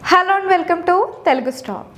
hello and welcome to Telugu star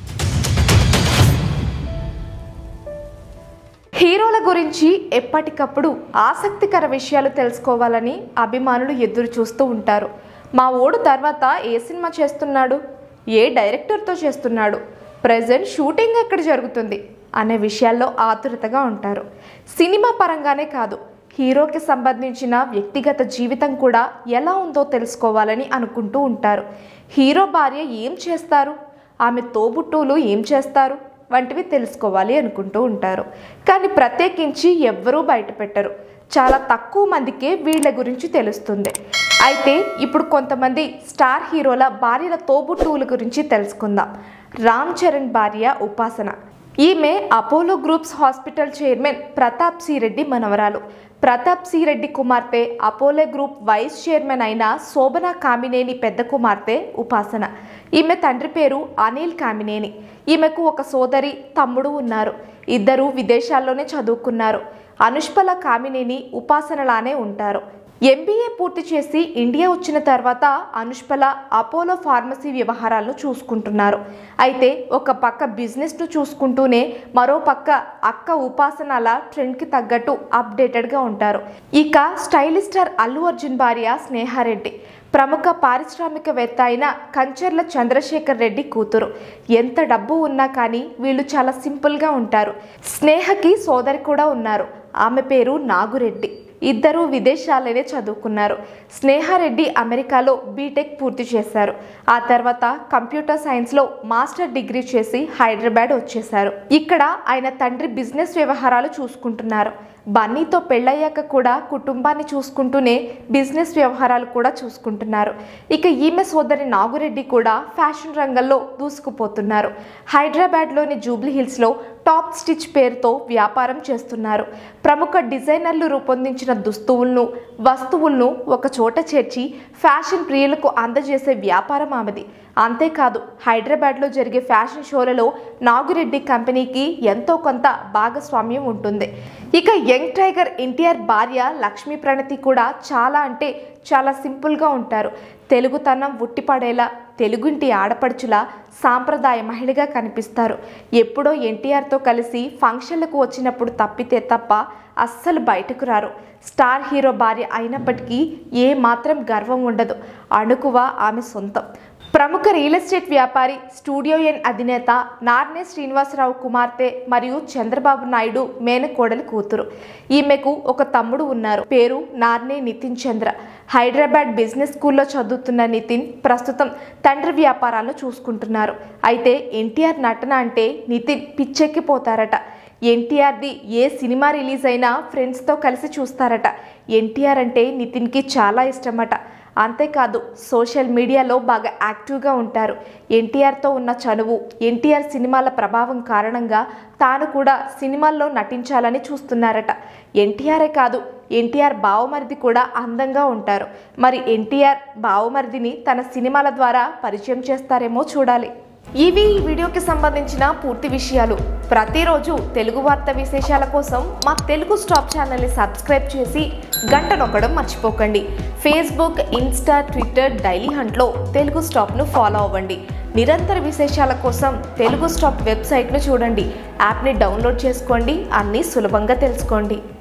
హీరోల గురించి ఎప్పటికప్పుడు ఆసక్తికర విషయాలు తెలుసుకోవాలని అభిమానులు ఎదురు చూస్తూ ఉంటారు మా ఓడు తర్వాత ఏ సినిమా చేస్తున్నాడు ఏ డైరెక్టర్తో చేస్తున్నాడు ప్రజెంట్ షూటింగ్ ఎక్కడ జరుగుతుంది అనే విషయాల్లో ఆతురతగా ఉంటారు సినిమా పరంగానే కాదు హీరోకి సంబంధించిన వ్యక్తిగత జీవితం కూడా ఎలా ఉందో తెలుసుకోవాలని అనుకుంటూ ఉంటారు హీరో భార్య ఏం చేస్తారు ఆమె తోబుట్టువులు ఏం చేస్తారు వంటివి తెలుసుకోవాలి అనుకుంటూ ఉంటారు కానీ ప్రత్యేకించి ఎవ్వరూ బయట పెట్టరు చాలా తక్కువ మందికే వీళ్ళ గురించి తెలుస్తుంది అయితే ఇప్పుడు కొంతమంది స్టార్ హీరోల భార్యల తోబుట్టువుల గురించి తెలుసుకుందాం రామ్ చరణ్ భార్య ఉపాసన ఈమె Apollo groups hospital chairman Pratap C Reddy మనవరాలు ప్రతాప్ సి రెడ్డి కుమార్తె అపోలో గ్రూప్ వైస్ చైర్మన్ అయిన శోభన కామినేని పెద్ద కుమార్తె ఉపాసన ఈమె తండ్రి పేరు అనిల్ కామినేని ఈమెకు ఒక సోదరి తమ్ముడు ఉన్నారు ఇద్దరు విదేశాల్లోనే చదువుకున్నారు అనుష్పల కామినేని ఉపాసనలానే ఉంటారు ఎంబీఏ పూర్తి చేసి ఇండియా వచ్చిన తర్వాత అనుష్పల అపోలో ఫార్మసీ వ్యవహారాలను చూసుకుంటున్నారు అయితే ఒక పక్క బిజినెస్ను చూసుకుంటూనే మరో పక్క అక్క ఉపాసనల ట్రెండ్కి తగ్గట్టు అప్డేటెడ్గా ఉంటారు ఇక స్టైలిష్ స్టార్ అల్లు అర్జున్ భార్య స్నేహారెడ్డి ప్రముఖ పారిశ్రామికవేత్త అయిన కంచర్ల చంద్రశేఖర్ రెడ్డి కూతురు ఎంత డబ్బు ఉన్నా కానీ వీళ్ళు చాలా సింపుల్గా ఉంటారు స్నేహకి సోదరి కూడా ఉన్నారు ఆమె పేరు నాగురెడ్డి ఇద్దరు విదేశాలనే చదువుకున్నారు స్నేహారెడ్డి అమెరికాలో బీటెక్ పూర్తి చేశారు ఆ తర్వాత కంప్యూటర్ సైన్స్లో మాస్టర్ డిగ్రీ చేసి హైదరాబాద్ వచ్చేశారు ఇక్కడ ఆయన తండ్రి బిజినెస్ వ్యవహారాలు చూసుకుంటున్నారు బన్నీతో పెళ్ళయ్యాక కూడా కుటుంబాన్ని చూసుకుంటూనే బిజినెస్ వ్యవహారాలు కూడా చూసుకుంటున్నారు ఇక ఈమె సోదరి నాగురెడ్డి కూడా ఫ్యాషన్ రంగంలో దూసుకుపోతున్నారు హైదరాబాద్లోని జూబ్లీ హిల్స్లో టాప్ స్టిచ్ పేరుతో వ్యాపారం చేస్తున్నారు ప్రముఖ డిజైనర్లు రూపొందించిన దుస్తువులను వస్తువులను ఒక చోట చేర్చి ఫ్యాషన్ ప్రియులకు అందజేసే వ్యాపారం ఆమెది అంతేకాదు హైదరాబాద్లో జరిగే ఫ్యాషన్ షోలలో నాగురెడ్డి కంపెనీకి ఎంతో కొంత భాగస్వామ్యం ఉంటుంది ఇక యంగ్ టైగర్ ఎన్టీఆర్ భార్య లక్ష్మీ ప్రణతి కూడా చాలా అంటే చాలా సింపుల్గా ఉంటారు తెలుగుతనం ఉట్టిపడేలా తెలుగుంటి ఆడపడుచులా సాంప్రదాయ మహిళగా కనిపిస్తారు ఎప్పుడో ఎన్టీఆర్తో కలిసి ఫంక్షన్లకు వచ్చినప్పుడు తప్పితే తప్ప అస్సలు బయటకు రారు స్టార్ హీరో భార్య అయినప్పటికీ ఏ మాత్రం గర్వం ఉండదు అణుకువ ఆమె సొంతం ప్రముఖ రియల్ ఎస్టేట్ వ్యాపారి స్టూడియో ఎన్ అధినేత నార్నే శ్రీనివాసరావు కుమార్తె మరియు చంద్రబాబు నాయుడు మేనకోడలి కూతురు ఈమెకు ఒక తమ్ముడు ఉన్నారు పేరు నార్నే నితిన్ చంద్ర హైదరాబాద్ బిజినెస్ స్కూల్లో చదువుతున్న నితిన్ ప్రస్తుతం తండ్రి వ్యాపారాలను చూసుకుంటున్నారు అయితే ఎన్టీఆర్ నటన అంటే నితిన్ పిచ్చెక్కిపోతారట ఎన్టీఆర్ది ఏ సినిమా రిలీజ్ అయినా ఫ్రెండ్స్తో కలిసి చూస్తారట ఎన్టీఆర్ అంటే నితిన్కి చాలా ఇష్టమట అంతేకాదు సోషల్ మీడియాలో బాగా యాక్టివ్గా ఉంటారు ఎన్టీఆర్తో ఉన్న చనువు ఎన్టీఆర్ సినిమాల ప్రభావం కారణంగా తాను కూడా సినిమాల్లో నటించాలని చూస్తున్నారట ఎన్టీఆరే కాదు ఎన్టీఆర్ బావమరిది కూడా అందంగా ఉంటారు మరి ఎన్టీఆర్ బావమరిదిని తన సినిమాల ద్వారా పరిచయం చేస్తారేమో చూడాలి ఇవి ఈ వీడియోకి సంబంధించిన పూర్తి విషయాలు ప్రతిరోజు తెలుగు వార్త విశేషాల కోసం మా తెలుగు స్టాప్ ఛానల్ని సబ్స్క్రైబ్ చేసి గంట నొక్కడం మర్చిపోకండి ఫేస్బుక్ ఇన్స్టా ట్విట్టర్ డైలీ హంట్లో తెలుగు స్టాప్ను ఫాలో అవ్వండి నిరంతర విశేషాల కోసం తెలుగు స్టాప్ వెబ్సైట్ను చూడండి యాప్ని డౌన్లోడ్ చేసుకోండి అన్నీ సులభంగా తెలుసుకోండి